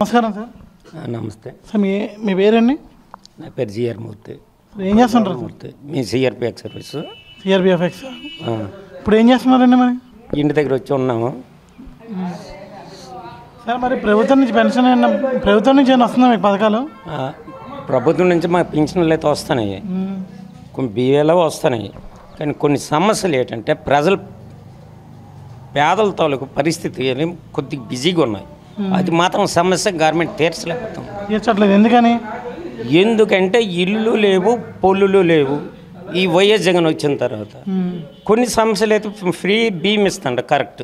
నమస్కారం సార్ ఆ, నమస్తే సార్ మీ మీ పేరండి నా పేరు జిఆర్ మూర్తి సార్ ఏం చేస్తుంటారు సార్ మూర్తి మీ సిఆర్పిఎఫ్ సర్వీస్ సిఆర్బిఎఫ్ఎక్స్ ఆ, ఇప్పుడు ఏం చేస్తున్నారండి మరి ఇంటి దగ్గర వచ్చి ఉన్నాము సార్ మరి ప్రభుత్వం నుంచి పెన్షన్ ఏమన్నా ప్రభుత్వం నుంచి ఏమైనా వస్తుందా మీకు పథకాలు ఆ, ప్రభుత్వం నుంచి మా పింఛన్లు అయితే వస్తున్నాయి కొన్ని బియ్యాలు వస్తున్నాయి కానీ కొన్ని సమస్యలు ఏంటంటే ప్రజలు పేదల తాలూకు పరిస్థితి ఏమి కొద్దిగా బిజీగా ఉన్నాయి అది మాత్రం సమస్య గవర్నమెంట్ తీర్చలేకపోతుంది తీర్చట్లేదు ఎందుకని ఎందుకంటే ఇల్లు లేవు పొల్లులు లేవు ఈ వైఎస్ జగన్ వచ్చిన తర్వాత కొన్ని సమస్యలు అయితే ఫ్రీ బీమ్ ఇస్తాండ కరెక్ట్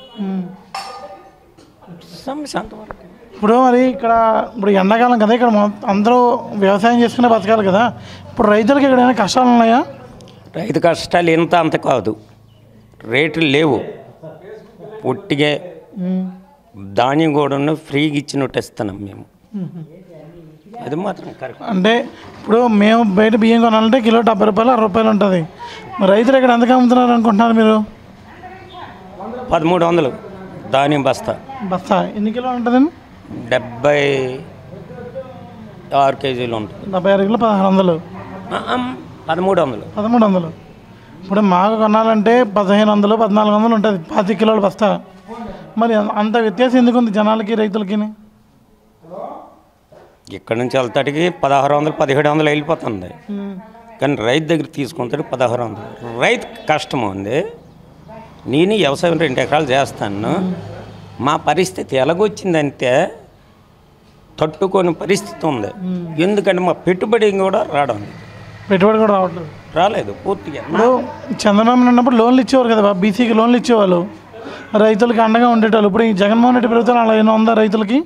సమస్య అంతవరకు ఇప్పుడు మరి ఇక్కడ ఇప్పుడు ఎండాకాలం కదా ఇక్కడ మొత్తం అందరూ వ్యవసాయం చేసుకునే బతకాలి కదా ఇప్పుడు రైతులకి ఇక్కడ ఏమైనా కష్టాలు ఉన్నాయా రైతు కష్టాలు ఇంత అంత కాదు రేట్లు లేవు పొట్టిగా ధాన్యం కూడా ఫ్రీగా ఇచ్చినట్టు ఇస్తున్నాం మేము అది మాత్రం కరెక్ట్ అంటే ఇప్పుడు మేము బయట బియ్యం కొనాలంటే కిలో డెబ్బై రూపాయలు అరవై రూపాయలు ఉంటుంది మరి రైతులు ఇక్కడ ఎంతకు అమ్ముతున్నారు అనుకుంటున్నారు మీరు పదమూడు వందలు ధాన్యం బస్తా బస్తా ఎన్ని కిలో ఉంటుందండి డెబ్బై ఆరు కేజీలు ఉంటుంది డెబ్బై ఆరు కిలో పదహారు వందలు ఆ, ఆ, పదమూడు వందలు పదమూడు వందలు ఇప్పుడు మాకు కొనాలంటే పదిహేను వందలు పద్నాలుగు వందలు ఉంటుంది పాతి కిలోల బస్తా మరి అంత వ్యత్యాసం ఎందుకు ఉంది జనాలకి రైతులకి ఇక్కడ నుంచి వెళ్తాడికి పదహారు వందలు పదిహేడు వందలు వెళ్ళిపోతుంది కానీ రైతు దగ్గర తీసుకుంటాడు పదహారు వందలు రైతు కష్టం ఉంది నేను వ్యవసాయం రెండు ఎకరాలు చేస్తాను మా పరిస్థితి ఎలాగొచ్చిందంటే తట్టుకొని పరిస్థితి ఉంది ఎందుకంటే మా పెట్టుబడి కూడా రావడం లేదు. పెట్టుబడి కూడా రావట్లేదు రాలేదు పూర్తిగా ఇప్పుడు చంద్రబాబు ఉన్నప్పుడు లోన్లు ఇచ్చేవారు కదా బీసీకి లోన్లు ఇచ్చేవాళ్ళు రైతులకి అండగా ఉండేటోళ్ళు ఇప్పుడు ఈ జగన్మోహన్ రెడ్డి ప్రభుత్వం అలా ఏమైనా ఉందా రైతులకి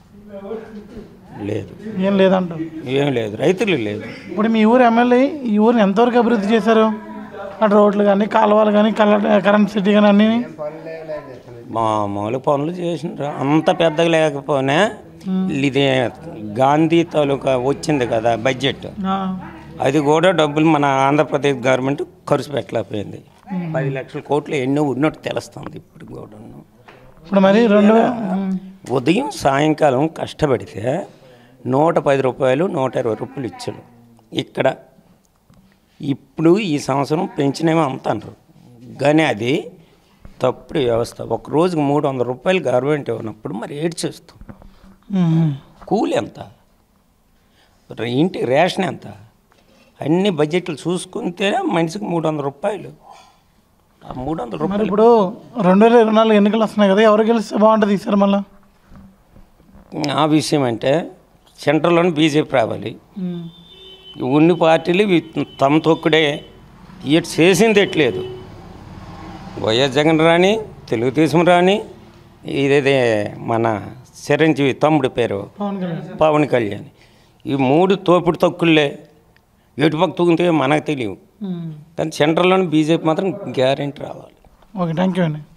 లేదు ఏం లేదంట ఏం లేదు రైతులు లేదు ఇప్పుడు మీ ఊరు ఎమ్మెల్యే ఈ ఊరిని ఎంతవరకు అభివృద్ధి చేశారు అటు రోడ్లు కానీ కాలువలు కానీ కల కరెంట్ సిటీ కానీ అన్నీ మామూలు పనులు చేసినారు అంత పెద్దగా లేకపోయినా ఇది గాంధీ తాలూకా వచ్చింది కదా బడ్జెట్ అది కూడా డబ్బులు మన ఆంధ్రప్రదేశ్ గవర్నమెంట్ ఖర్చు పెట్టలేకపోయింది పది లక్షల కోట్లు ఎన్నో ఉన్నట్టు తెలుస్తుంది ఇప్పుడు కూడా ఇప్పుడు మరి రెండు ఉదయం సాయంకాలం కష్టపడితే నూట పది రూపాయలు నూట ఇరవై రూపాయలు ఇచ్చాడు ఇక్కడ ఇప్పుడు ఈ సంవత్సరం పెంచినేమో అంటారు కానీ అది తప్పుడు వ్యవస్థ ఒక రోజుకి మూడు వందల రూపాయలు గవర్నమెంట్ ఇవ్వనప్పుడు మరి ఏడ్ చేస్తాం ఉమ్. కూలి ఎంత రే- ఇంటి రేషన్ ఎంత అన్ని బడ్జెట్లు చూసుకుంటే మనిషికి మూడు వందల రూపాయలు ఆ మూడు వందల మరి రూపాయలు ఇప్పుడు రెండు వేల ఇరవై నాలుగు ఎన్నికలు వస్తున్నాయి కదా ఎవరు గెలిస్తే బాగుంటుంది ఈసారి మళ్ళీ ఆ విషయం అంటే సెంట్రల్లోని బీజేపీ రావాలి ఉన్ని పార్టీలు వీ- తమ తొక్కుడే ఇటు చేసింది ఎట్లేదు వైఎస్ జగన్ రాని తెలుగుదేశం రాని ఇదేదే మన చిరంజీవి తమ్ముడి పేరు పవన్ కళ్యాణ్ పవన్ కళ్యాణ్ ఈ మూడు తోపుడు తొక్కులే ఎటు పక్క తొక్కితే మనకు తెలియవు ఉమ్. కానీ సెంట్రల్లోని బీజేపీ మాత్రం గ్యారెంటీ రావాలి ఓకే థ్యాంక్ యూ అండి